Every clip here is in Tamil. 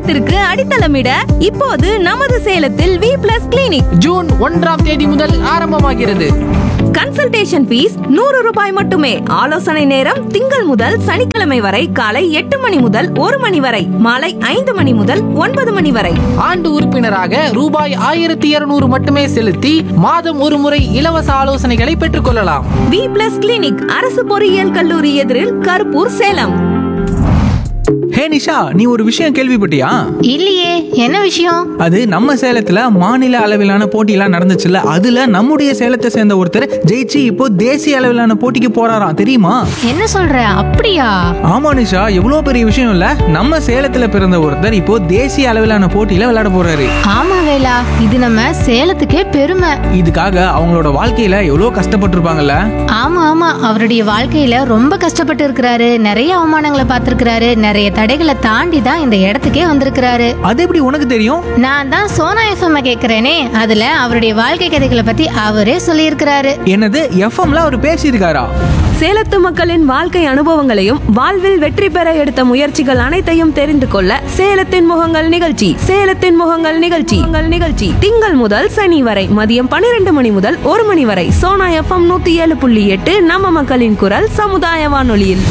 எதிர்காலத்திற்கு அடித்தளமிட இப்போது நமது சேலத்தில் வி பிளஸ் கிளினிக் ஜூன் ஒன்றாம் தேதி முதல் ஆரம்பமாகிறது கன்சல்டேஷன் ஃபீஸ் நூறு ரூபாய் மட்டுமே ஆலோசனை நேரம் திங்கள் முதல் சனிக்கிழமை வரை காலை எட்டு மணி முதல் ஒரு மணி வரை மாலை ஐந்து மணி முதல் ஒன்பது மணி வரை ஆண்டு உறுப்பினராக ரூபாய் ஆயிரத்தி இருநூறு மட்டுமே செலுத்தி மாதம் ஒரு முறை இலவச ஆலோசனைகளை பெற்றுக்கொள்ளலாம் வி பிளஸ் கிளினிக் அரசு பொறியியல் கல்லூரி எதிரில் கருப்பூர் சேலம் ஹே நிஷா நீ ஒரு விஷயம் கேள்விப்பட்டியா இல்லையே என்ன விஷயம் அது நம்ம சேலத்துல மாநில அளவிலான போட்டியெல்லாம் நடந்துச்சுல்ல அதுல நம்முடைய சேலத்தை சேர்ந்த ஒருத்தர் ஜெயிச்சு இப்போ தேசிய அளவிலான போட்டிக்கு போறாராம் தெரியுமா என்ன சொல்ற அப்படியா ஆமா நிஷா எவ்வளவு பெரிய விஷயம் இல்ல நம்ம சேலத்துல பிறந்த ஒருத்தர் இப்போ தேசிய அளவிலான போட்டியில விளையாட போறாரு ஆமா வேலா இது நம்ம சேலத்துக்கே பெருமை இதுக்காக அவங்களோட வாழ்க்கையில எவ்வளவு கஷ்டப்பட்டிருப்பாங்கல்ல ஆமா ஆமா அவருடைய வாழ்க்கையில ரொம்ப கஷ்டப்பட்டு இருக்கிறாரு நிறைய அவமானங்களை பார்த்திருக்கிறாரு நிறைய தடைகளை தாண்டி தான் இந்த இடத்துக்கே வந்திருக்கிறாரு அது எப்படி உனக்கு தெரியும் நான் தான் சோனா எஃப்எம் கேக்குறேனே அதுல அவருடைய வாழ்க்கை கதைகளை பத்தி அவரே சொல்லியிருக்கிறாரு என்னது எஃப்எம்ல அவர் பேசியிருக்காரா சேலத்து மக்களின் வாழ்க்கை அனுபவங்களையும் வாழ்வில் வெற்றி பெற எடுத்த முயற்சிகள் அனைத்தையும் தெரிந்து கொள்ள சேலத்தின் முகங்கள் நிகழ்ச்சி சேலத்தின் முகங்கள் நிகழ்ச்சி உங்கள் நிகழ்ச்சி திங்கள் முதல் சனி வரை மதியம் பன்னிரண்டு மணி முதல் ஒரு மணி வரை சோனா எஃப்எம் நூத்தி ஏழு புள்ளி எட்டு நம்ம மக்களின் குரல் சமுதாய வானொலியில்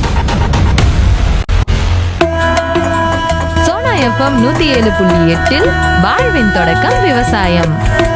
சோனா எஃப்எம் நூத்தி ஏழு புள்ளி எட்டில் வாழ்வின் தொடக்கம் விவசாயம்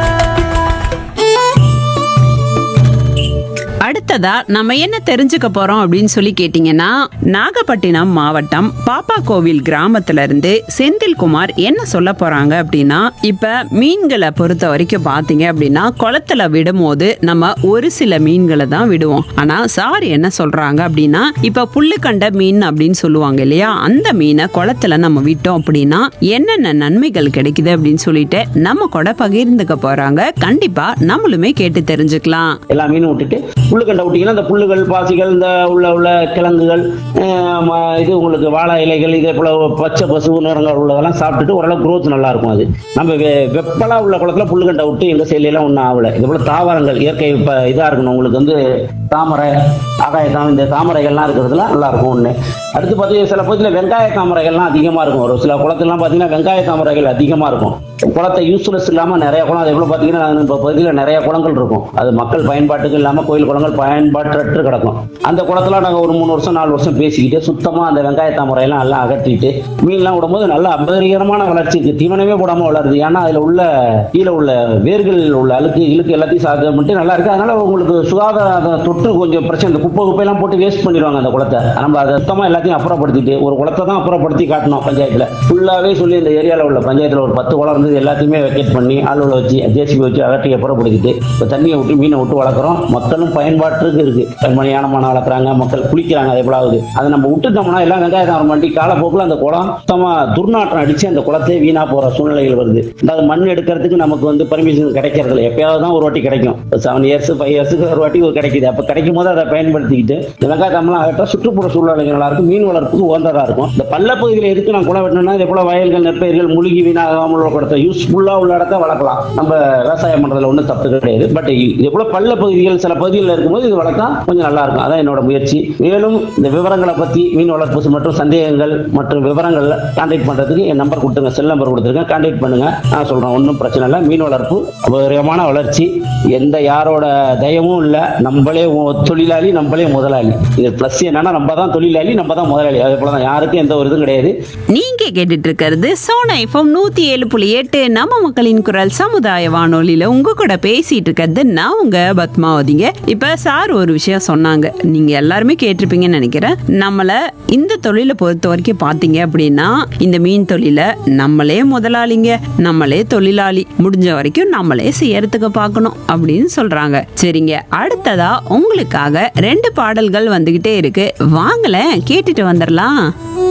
அடுத்ததா நம்ம என்ன தெரிஞ்சுக்க போறோம் அப்படின்னு சொல்லி கேட்டீங்கன்னா நாகப்பட்டினம் மாவட்டம் பாப்பா கோவில் கிராமத்துல இருந்து செந்தில்குமார் என்ன சொல்ல போறாங்க அப்படின்னா இப்ப மீன்களை பொறுத்த வரைக்கும் பாத்தீங்க அப்படின்னா குளத்துல விடும்போது நம்ம ஒரு சில மீன்களை தான் விடுவோம் ஆனா சார் என்ன சொல்றாங்க அப்படின்னா இப்ப புல்லு கண்ட மீன் அப்படின்னு சொல்லுவாங்க இல்லையா அந்த மீனை குளத்துல நம்ம விட்டோம் அப்படின்னா என்னென்ன நன்மைகள் கிடைக்குது அப்படின்னு சொல்லிட்டு நம்ம கூட பகிர்ந்துக்க போறாங்க கண்டிப்பா நம்மளுமே கேட்டு தெரிஞ்சுக்கலாம் எல்லா மீனும் விட்டுட்டு புல்லுக்கண்டை விட்டீங்கன்னா இந்த புல்லுகள் பாசிகள் இந்த உள்ள உள்ள கிழங்குகள் அஹ், ம- இது உங்களுக்கு வாழை இலைகள் இதே போல பச்சை பசு நிறங்கள் உள்ளதெல்லாம் சாப்பிட்டுட்டு ஓரளவு growth நல்லா இருக்கும் அது நம்ம வெ- வெப்பலா உள்ள குளத்துல புல்லுக்கண்டை விட்டு எங்க செயலியெல்லாம் ஒன்றும் ஆகல இதே போல தாவரங்கள் இயற்கை இப்போ இதாக இருக்கணும் உங்களுக்கு வந்து தாமரை ஆகாய தாமரை இந்த தாமரைகள்லாம் இருக்கிறதுல நல்லா இருக்கும் ஒன்று அடுத்து பார்த்தீங்கன்னா சில பகுதியில் வெங்காய தாமரைகள்லாம் அதிகமாக இருக்கும் ஒரு சில குளத்துலாம் பார்த்தீங்கன்னா வெங்காய தாமரைகள் அதிகமாக இருக்கும் குளத்தை யூஸ்லெஸ் இல்லாமல் நிறைய குளம் அதே போல் பார்த்தீங்கன்னா இப்போ பகுதியில் நிறைய குளங்கள் இருக்கும் அது மக்கள் பயன்பாட்டுக்கு இல்லாமல் கோயில் குளங்கள் பயன்பாட்டற்று கிடக்கும் அந்த குளத்துல நாங்கள் ஒரு மூணு வருஷம் நாலு வருஷம் பேசிக்கிட்டு சுத்தமாக அந்த வெங்காய தாமரையெல்லாம் எல்லாம் அகற்றிட்டு மீன்லாம் விடும்போது நல்ல அபரிகரமான வளர்ச்சி இருக்கு தீவனமே போடாமல் வளருது ஏன்னா அதில் உள்ள கீழே உள்ள வேர்களில் உள்ள அழுக்கு இழுக்கு எல்லாத்தையும் சாதம் பண்ணிட்டு நல்லா இருக்கு அதனால உங்களுக்கு சுகாதார தொற்று கொஞ்சம் பிரச்சனை இந்த குப்பை குப்பையெல்லாம் போட்டு வேஸ்ட் பண்ணிடுவாங்க அந்த குளத்தை நம்ம அதை சுத்தமாக எல்லாத்தையும் அப்புறப்படுத்திட்டு ஒரு குளத்தை தான் அப்புறப்படுத்தி காட்டணும் பஞ்சாயத்தில் ஃபுல்லாகவே சொல்லி இந்த ஏரியாவில் உள்ள பஞ்சாயத்தில் ஒரு பத்து குளம் இருந்தது எல்லாத்தையுமே வெக்கேட் பண்ணி ஆளுகளை வச்சு ஜேசிபி வச்சு அகற்றி அப்புறப்படுத்திட்டு இப்போ தண்ணியை விட்டு மீனை விட்டு வளர்க்குறோம் மக்களும் பயன்பாட்டுக்கு இருக்கு கண்மணி யானமான வளர்க்குறாங்க மக்கள் குளிக்கிறாங்க அது எவ்வளவு ஆகுது அதை நம்ம விட்டுட்டோம்னா எல்லாம் வெங்காயம் தாமரை மண்டி காலப்போக்கில் அந்த குளம் சுத்தமாக துர்நாற்றம் அடிச்சு அந்த குளத்தை வீணா போகிற சூழ்நிலைகள் வருது அதாவது மண் எடுக்கிறதுக்கு நமக்கு வந்து பர்மிஷன் கிடைக்கிறது இல்லை எப்பயாவது தான் ஒரு வாட்டி கிடைக்கும் செவன் இயர்ஸ் ஃபைவ் இயர்ஸுக்கு ஒரு வாட்டி ஒரு கிடைக்குது அப்போ கிடைக்கும் போது அதை பயன்படுத்திக்கிட்டு இந்த வெங்காய தாமலாம் அகற்ற சுற்றுப்புற சூழ்நிலைகள் நல்லா இருக்கும் மீன் வளர்ப்புக்கு உகந்ததாக இருக்கும் இந்த பள்ளப்பகுதியில் எதுக்கு நான் குளம் வெட்டணும்னா இதே போல வயல்கள் நெற்பயிர்கள் முழுகி வீணாகாமல் உள்ள இடத்த யூஸ்ஃபுல்லாக உள்ள இடத்த வளர்க்கலாம் நம்ம விவசாயம் பண்றதுல ஒன்றும் தப்பு கிடையாது பட் இதே போல பள்ள பகுதிகள் சில பகுதிகளில் இருக்கும்போது இது வளர்க்கலாம் கொஞ்சம் நல்லா இருக்கும் அதான் என்னோட முயற்சி மேலும் இந்த விவரங்களை பத்தி மீன் வளர்ப்பு மற்றும் சந்தேகங்கள் மற்றும் விவரங்கள் கான்டாக்ட் பண்றதுக்கு என் நம்பர் கொடுத்துருங்க செல் நம்பர் கொடுத்துருக்கேன் கான்டாக்ட் பண்ணுங்க நான் சொல்றேன் ஒன்றும் பிரச்சனை இல்லை மீன் வளர்ப்பு அபரிகரமான வளர்ச்சி எந்த யாரோட தயவும் இல்லை நம்மளே ஒ- தொழிலாளி நம்மளே முதலாளி இது ப்ளஸ் என்னன்னா நம்ம தான் தொழிலாளி நம்ம தான் முதலாளி அதே போல தான் யாருக்கும் எந்த ஒரு இதுவும் கிடையாது நீங்க கேட்டுட்டு இருக்கிறது சோனா எஃப்எம் நூத்தி ஏழு புள்ளி எட்டு நம்ம மக்களின் குரல் சமுதாய வானொலியில உங்க கூட பேசிட்டு இருக்கிறது நான் உங்க பத்மாவதிங்க இப்ப சார் ஒரு விஷயம் சொன்னாங்க நீங்க எல்லாருமே கேட்டிருப்பீங்கன்னு நினைக்கிறேன் நம்மள இந்த தொழிலை பொறுத்த வரைக்கும் பாத்தீங்க அப்படின்னா இந்த மீன் தொழில நம்மளே முதலாளிங்க நம்மளே தொழிலாளி முடிஞ்ச வரைக்கும் நம்மளே செய்யறதுக்கு பார்க்கணும் அப்படின்னு சொல்றாங்க சரிங்க அடுத்ததா உங்களுக்காக ரெண்டு பாடல்கள் வந்துகிட்டே இருக்கு வாங்களேன் கேட்டுட்டு வந்துடலாம்